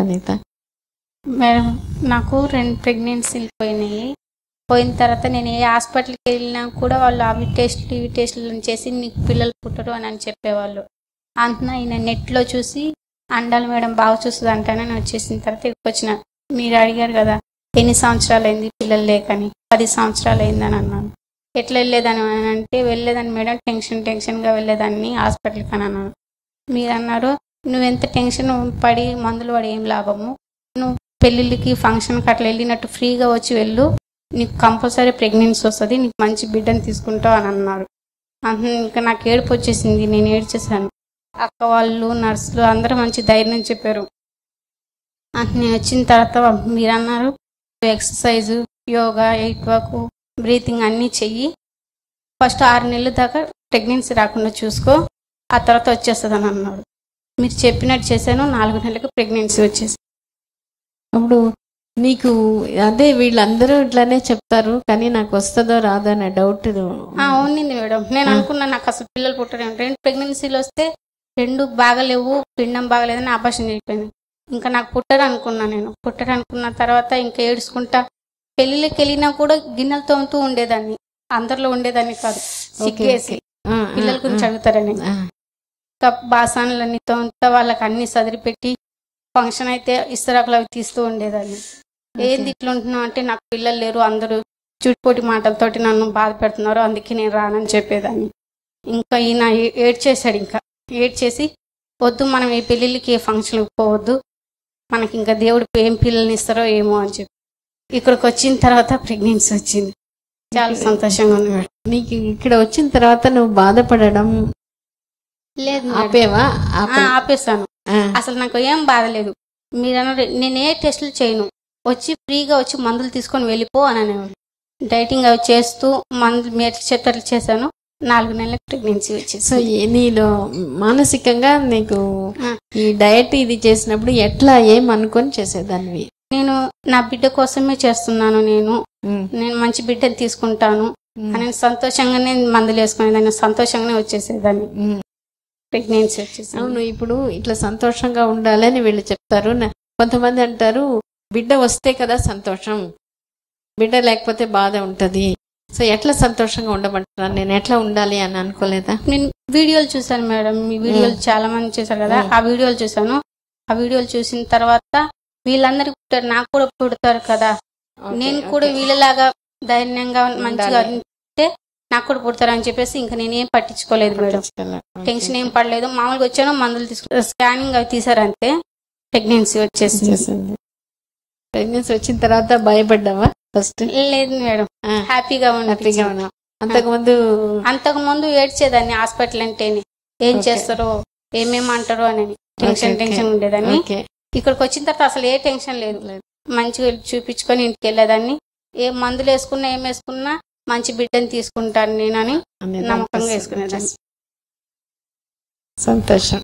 Anitha madam నాకు రెండు ప్రెగ్నెన్సీలు పోయినాయి పోయిన తర్వాత నేను ఏ హాస్పిటల్కి వెళ్ళినా కూడా వాళ్ళు అవి టెస్ట్లు ఇవి టెస్టులు చేసి నీకు పిల్లలు పుట్టరు అని అని చెప్పేవాళ్ళు అంతనా ఈయన నెట్లో చూసి అండాలి మేడం బాగా చూస్తుంది అంటానే నేను వచ్చేసిన తర్వాత ఇక్కడికి వచ్చిన మీరు అడిగారు కదా ఎన్ని సంవత్సరాలు అయింది పిల్లలు లేకని పది సంవత్సరాలు అయిందని అన్నాను ఎట్లా వెళ్ళేదాన్ని అని అంటే వెళ్ళేదాన్ని మేడం టెన్షన్ టెన్షన్గా వెళ్ళేదాన్ని హాస్పిటల్కి అని అన్నాను మీరు అన్నారు నువ్వెంత టెన్షన్ పడి మందులు పడి ఏం లాభము నువ్వు పెళ్ళిళ్ళకి ఫంక్షన్కి అట్లా వెళ్ళినట్టు ఫ్రీగా వచ్చి వెళ్ళు నీకు కంపల్సరీ ప్రెగ్నెన్సీ వస్తుంది నీకు మంచి బిడ్డని తీసుకుంటావు అని అన్నారు అంత ఇంకా నాకు ఏడుపు వచ్చేసింది నేను ఏడ్చేసాను అక్క వాళ్ళు నర్సులు అందరూ మంచి ధైర్యం చెప్పారు అంత నేను వచ్చిన తర్వాత మీరు అన్నారు ఎక్సర్సైజ్ యోగా ఎయిట్ వర్క్ బ్రీతింగ్ అన్నీ చెయ్యి ఫస్ట్ ఆరు నెలల దాకా ప్రెగ్నెన్సీ రాకుండా చూసుకో ఆ తర్వాత వచ్చేస్తుంది అని అన్నారు మీరు చెప్పినట్టు చేశాను నాలుగు నెలలకు ప్రెగ్నెన్సీ వచ్చేసి అప్పుడు నీకు అదే వీళ్ళందరూ ఇట్లానే చెప్తారు కానీ నాకు వస్తుందో రాదో అనే డౌట్ ఆ, ఉన్నింది మేడం నేను అనుకున్నా నాకు అసలు పిల్లలు పుట్టరు రెండు ప్రెగ్నెన్సీలు వస్తే రెండు బాగలేవు పిండం బాగలేదని ఆపరేషన్ అయిపోయింది ఇంకా నాకు పుట్టరు అనుకున్నా నేను పుట్టరు అనుకున్న తర్వాత ఇంకా ఏడుచుకుంటా పెళ్ళిళ్ళకి వెళ్ళినా కూడా గిన్నెలు తోముతూ ఉండేదాన్ని అందరిలో ఉండేదాన్ని కాదు సిగ్గేసి పిల్లల గురించి అడుగుతారని ఇంకా బాసానులన్నీ తోముతా వాళ్ళకి అన్ని సదిరిపెట్టి ఫంక్షన్ అయితే ఇస్తరాకులు అవి తీస్తూ ఉండేదాన్ని ఏంది ఇట్లా ఉంటున్నావు అంటే నాకు పిల్లలు లేరు అందరూ చుట్టుపోటి మాటలతోటి నన్ను బాధ పెడుతున్నారు అందుకే నేను రానని చెప్పేదాన్ని ఇంకా ఈయన ఏ- ఏడ్చేశాడు ఇంకా ఏడ్చేసి వద్దు మనం ఏ పెళ్ళిళ్ళకి ఏ ఫంక్షన్కి పోవద్దు మనకి ఇంకా దేవుడు ఏం పిల్లల్ని ఇస్తారో ఏమో అని చెప్పి ఇక్కడికి వచ్చిన తర్వాత ప్రెగ్నెన్సీ వచ్చింది చాలా సంతోషంగా ఉంది మేడం నీకు ఇక్కడ వచ్చిన తర్వాత నువ్వు బాధపడడం లేదు మేడం. ఆపేవా ఆ, ఆపే ఆపేసాను ఆ, అసలు నాకు ఏం బాధ లేదు మీరు అన్నారు నేను ఏ టెస్టులు చేయను వచ్చి ఫ్రీగా వచ్చి మందులు తీసుకొని వెళ్ళిపో అని అనేవాళ్ళు డైటింగ్ అవి చేస్తూ మందులు మీరు చెప్తారు చేశాను నాలుగు నెలలకు ప్రెగ్నెన్సీ సో వచ్చేసి ఈ- నీలో మానసికంగా నీకు ఆ. ఈ డయట్ ఇది చేసినప్పుడు ఎట్లా ఏం అనుకొని చేసేదానివి నేను నా బిడ్డ కోసమే చేస్తున్నాను నేను ఉమ్, నేను మంచి బిడ్డని తీసుకుంటాను ఉమ్, అని సంతోషంగానే మందులు వేసుకునేదాన్ని సంతోషంగానే వచ్చేసేదాన్ని ఉమ్. ప్రెగ్నెన్సీ వచ్చేసి అవును ఇప్పుడు ఇట్లా సంతోషంగా ఉండాలని వీళ్ళు చెప్తారు నా- కొంతమంది అంటారు బిడ్డ వస్తే కదా సంతోషం బిడ్డ లేకపోతే బాధ ఉంటది సో ఎట్లా సంతోషంగా ఉండమంటున్నాను నేను ఎట్లా ఉండాలి అని అనుకోలేదా నేను వీడియోలు చూసాను మేడం మీ వీడియోలు చాలా మంది చేశారు కదా మ్మ్. ఆ వీడియోలు చూసాను ఆ వీడియోలు చూసిన తర్వాత వీళ్ళందరికీ పుట్టారు నాకు కూడా పుడతారు కదా నేను కూడా వీళ్ళలాగా ధైర్యంగా మంచిగా ఉండాలి. ఉంటే నాకు కూడా పుడతారు అని చెప్పేసి ఇంకా నేనేం పట్టించుకోలేదు మేడం టెన్షన్ ఏం పడలేదు మామూలుగా వచ్చాను మందులు తీసుకు స్కానింగ్ అవి తీసారు అంతే ప్రెగ్నెన్సీ వచ్చేసి ప్రెగ్నెన్సీ వచ్చిన తర్వాత భయపడ్డావా ఫస్ట్ లేదు మేడం హ్యాపీగా హ్యాపీగా ఉంది ఉన్నా అంతకుముందు అంతకు ముందు ఏడ్చేదాన్ని హాస్పిటల్ అంటేనే ఏం Okay. చేస్తారో ఏమేమి అంటారో అని టెన్షన్ okay. టెన్షన్ ఉండేదాన్ని ఓకే ఇక్కడికి వచ్చిన తర్వాత అసలు ఏ టెన్షన్ లేదు మంచిగా వెళ్ళి చూపించుకొని ఇంటికి వెళ్ళేదాన్ని ఏ మందులు వేసుకున్నా ఏం వేసుకున్నా మంచి బిడ్డని తీసుకుంటాను నేనని అనే నమ్మకంగా దానికోసం వేసుకునేదాన్ని సంతోషం